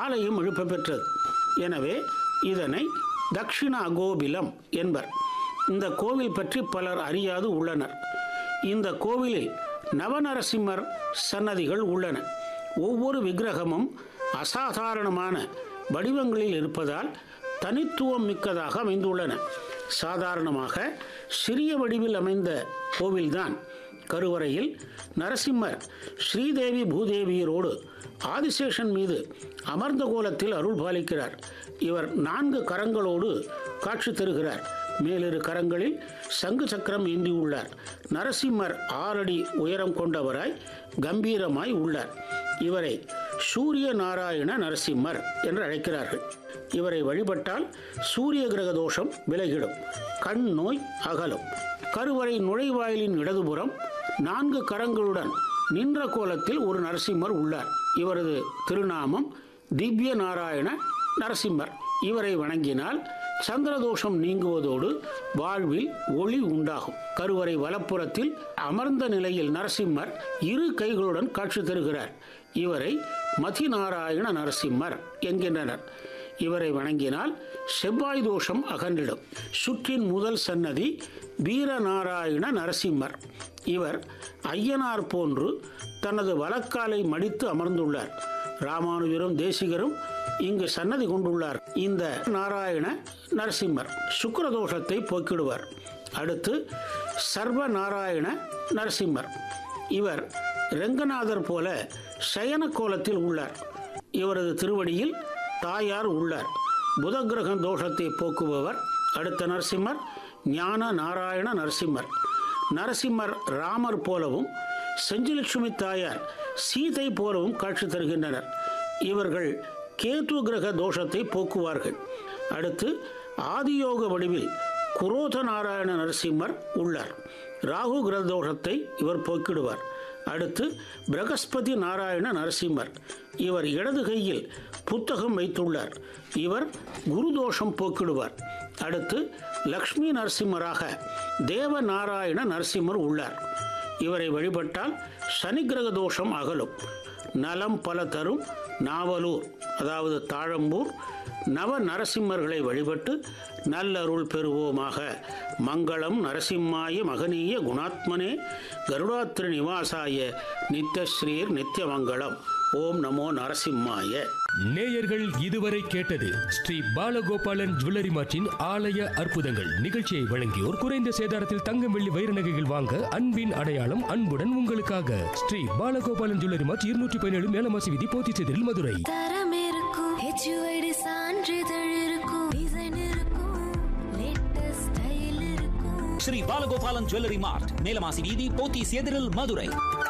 ஆலயம் எழுப்ப பெற்றது எனவே இதனை தக்ஷிண அகோபிலம் என்பர் இந்த கோவில் பற்றி பலர் அறியாது உள்ளனர் இந்த கோவிலில் நவநரசிம்மர் சன்னதிகள் உள்ளன ஒவ்வொரு விக்கிரகமும் அசாதாரணமான வடிவங்களில் இருப்பதால் தனித்துவம் மிக்கதாக அமைந்துள்ளன சாதாரணமாக சிறிய வடிவில் அமைந்த கோவில்தான் கருவறையில் நரசிம்மர் ஸ்ரீதேவி பூதேவியரோடு ஆதிசேஷன் மீது அமர்ந்த கோலத்தில் அருள் பாலிக்கிறார் இவர் நான்கு கரங்களோடு காட்சி தருகிறார் மேலிரு கரங்களில் சங்கு சக்கரம் ஏந்தியுள்ளார் நரசிம்மர் ஆறடி உயரம் கொண்டவராய் கம்பீரமாய் உள்ளார் இவரை சூரிய நாராயண நரசிம்மர் என்று அழைக்கிறார்கள் இவரை வழிபட்டால் சூரிய கிரக தோஷம் விலகிடும் கண் நோய் அகலும் கருவறை நுழைவாயிலின் இடதுபுறம் நான்கு கரங்களுடன் நின்ற கோலத்தில் ஒரு நரசிம்மர் உள்ளார் இவரது திருநாமம் திவ்ய நாராயண நரசிம்மர் இவரை வணங்கினால் சந்திரதோஷம் நீங்குவதோடு வாழ்வில் ஒளி உண்டாகும் கருவறை வலப்புறத்தில் அமர்ந்த நிலையில் நரசிம்மர் இரு கைகளுடன் காட்சி தருகிறார் இவரை மதிநாராயண நரசிம்மர் என்கின்றனர் இவரை வணங்கினால் செவ்வாய் தோஷம் அகன்றிடும் சுற்றின் முதல் சன்னதி வீரநாராயண நரசிம்மர் இவர் ஐயனார் போன்று தனது வலக்காலை மடித்து அமர்ந்துள்ளார் ராமானுஜரும் தேசிகரும் இங்கு சன்னதி கொண்டுள்ளார் இந்த நாராயண நரசிம்மர் சுக்கிரதோஷத்தை போக்கிடுவார் அடுத்து சர்வ நாராயண நரசிம்மர் இவர் ரெங்கநாதர் போல சயன கோலத்தில் உள்ளார் இவரது திருவடியில் தாயார் உள்ளார் புத கிரகம் தோஷத்தை போக்குபவர் அடுத்த நரசிம்மர் ஞான நாராயண நரசிம்மர் நரசிம்மர் ராமர் போலவும் செஞ்சிலட்சுமி தாயார் சீதை போலவும் காட்சி தருகின்றனர் இவர்கள் கேது கிரக தோஷத்தை போக்குவார்கள் அடுத்து ஆதியோக வடிவில் குரோத நாராயண நரசிம்மர் உள்ளார் ராகு கிரக தோஷத்தை இவர் போக்கிடுவார் அடுத்து பிரகஸ்பதி நாராயண நரசிம்மர் இவர் இடது கையில் புத்தகம் வைத்துள்ளார் இவர் குரு தோஷம் போக்கிடுவார் அடுத்து லக்ஷ்மி நரசிம்மராக தேவ நாராயண நரசிம்மர் உள்ளார் இவரை வழிபட்டால் சனி கிரக தோஷம் அகலும் நலம் பல தரும் நாவலூர் அதாவது தாழம்பூர் நவ நரசிம்மர்களை வழிபட்டு நல்லருள் பெறுவோமாக மங்களம் நரசிம்மாய மகனீய குணாத்மனே கருடாத்திரி நிவாசாய நித்யஸ்ரீர் நித்யமங்கலம் ஓம் நமோ நரசிம்மாய நேயர்கள் இதுவரை கேட்டது ஸ்ரீ பாலகோபாலன் ஜுவல்லரி மார்ட்டின் ஆலய அற்புதங்கள் நிகழ்ச்சியை வழங்கியோர் குறைந்த சேதாரத்தில் தங்கம் வெள்ளி வைர நகைகள் வாங்க அன்பின் அடையாளம் அன்புடன் உங்களுக்காக ஸ்ரீ பாலகோபாலன் ஜுவல்லரி மார்ட் இருநூற்றி பதினேழு மேலமாசி விதி போத்திச்செதில் மதுரை தரம் இருக்கும் ஹெச்யூஐடி சான்றிதழ் இருக்கும் டிசைன் இருக்கும் லேட்டஸ்ட் ஸ்டைல் இருக்கும் ஸ்ரீ பாலகோபாலன் ஜுவல்லரி மார்ட் மேலமாசி வீதி போத்தீஸ் எதிரில் மதுரை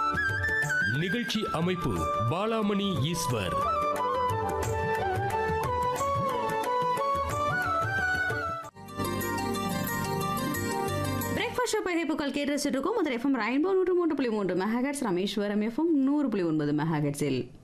நிகழ்ச்சி அமைப்பு பாலாமணி ஈஸ்வர் பிரேக்ஃபாஸ்ட் ஷோ பகைப்புகள் கேட்டு ரசிச்சிட்டு இருக்கோம் மதுரை எஃப்எம் ரெயின்போ நூற்று மூன்று புள்ளி மூன்று மெகாஹெட்ஸ் ராமேஸ்வரம் எஃப்எம் நூறு புள்ளி ஒன்பது மெகாஹெட்ஸில்